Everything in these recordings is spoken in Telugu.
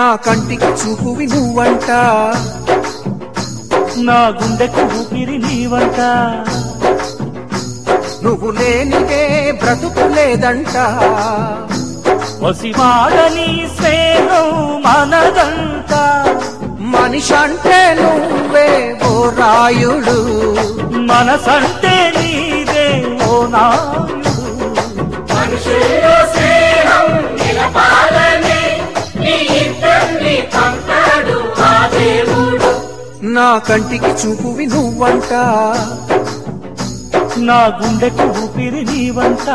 నా కంటికి చూపువి నువ్వంట నా గుండెకు ఊపిరి నీవంట నువ్వు లేనిదే బ్రతుకు లేదంట వసివాడని స్నేహం మనదంట మనిషి అంటే నువ్వే ఓ రాయుడు మనసంటే నీదే ఓ నాయుడు మనుషుల్లో స్నేహం నిలపాలని నీ ఇద్దరిని పంపాడు ఆ దేవుడు నా కంటికి చూపువి నువ్వంట నా గుండెకు ఊపిరి నీవంట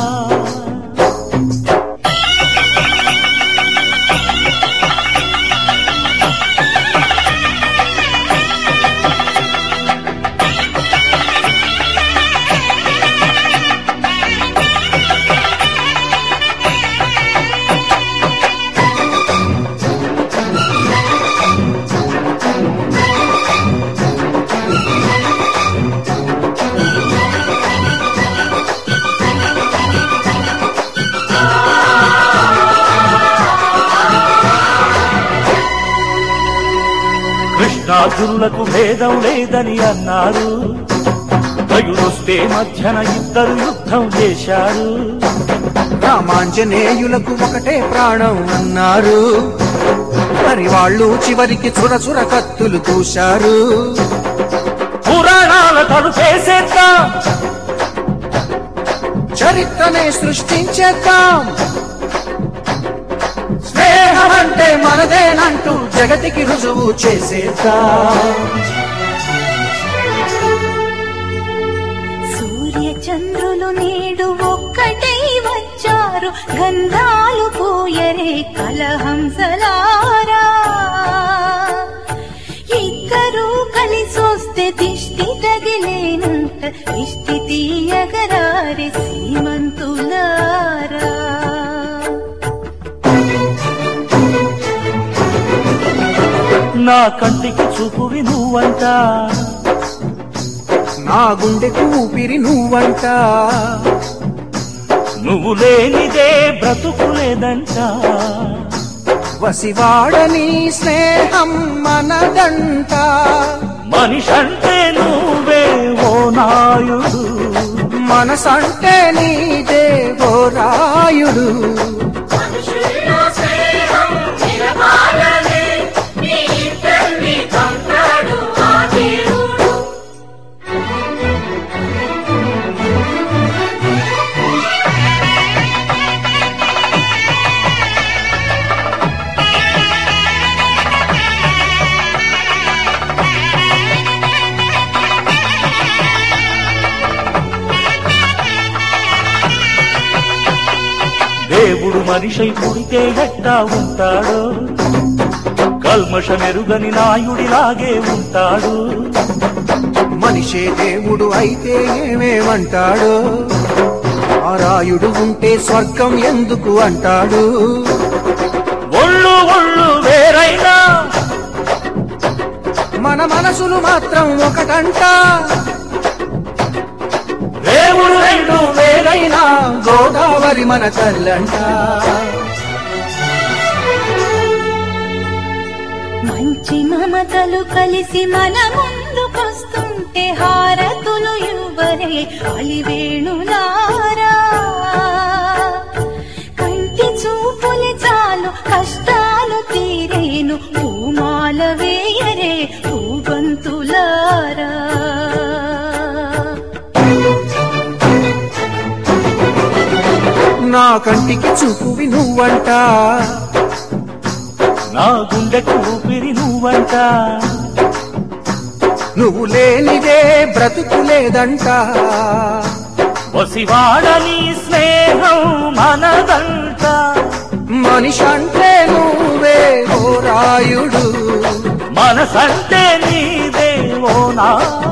కృష్ణార్జునులకు భేదం లేదని అన్నారు ప్రయుడొస్తే మధ్యన ఇద్దరు యుద్ధం చేశారు రామాంజనేయులకు ఒకటే ప్రాణం అన్నారు మరి వాళ్ళు చివరికి చుర చుర కత్తులు దూశారు పురాణాల తలుపేసేద్దాం చరిత్రనే సృష్టించేద్దాం స్నేహం అంటే మనదేనంటూ జగతికి రుజువు చేసేద్దాం సూర్య చంద్రులు నేడు ఒక్కటై వచ్చారు గంధాలు పోయరే కలహంసలారా ఇద్దరు కలిసొస్తే దిష్టి తగిలేనంత ఇష్టి తీయగరారి సీమంతులారా నా కంటికి చూపువి నువ్వంట నా గుండెకు ఊపిరి నువ్వంట నువ్వు లేనిదే బ్రతుకు లేదంట వసివాడని స్నేహం మనదంట మనిషంటే నువ్వే ఓ నాయుడు మనసంటే నీదే ఓ రాయుడు మనుషుల్లో స్నేహం నిలపాలని నీ ఇద్దరిని పంపాడు ఆ దేవుడు దేవుడు మనిషై పుడితే ఎట్టా ఉంటాడో కల్మషమెరుగని నాయుడిలాగే ఉంటాడు మనిషే దేవుడు అయితే ఏమేమంటాడు ఆ రాయుడు ఉంటే స్వర్గం ఎందుకు అంటాడు ఒళ్ళు ఒళ్ళు వేరైనా మన మనసులు మాత్రం ఒకటంట దేవుడు రెండు వేరైనా గోదావరి మన తల్లంట మంచి మమతలు కలిసి మన ముందుకొస్తుంటే హారతులు ఇవ్వరే అలివేణులారా కంటి చూపులు చాలు కష్టాలు తీరేను పూమాల వేయరే పూబంతులారా నా కంటికి చూపువి నువ్వంట నా గుండెకు ఊపిరి నువ్వంట నువ్వు లేనిదే బ్రతుకు లేదంట వసివాడని స్నేహం మనదంట మనిషి అంటే నువ్వే ఓ రాయుడు మనసంటే నీదే ఓ నా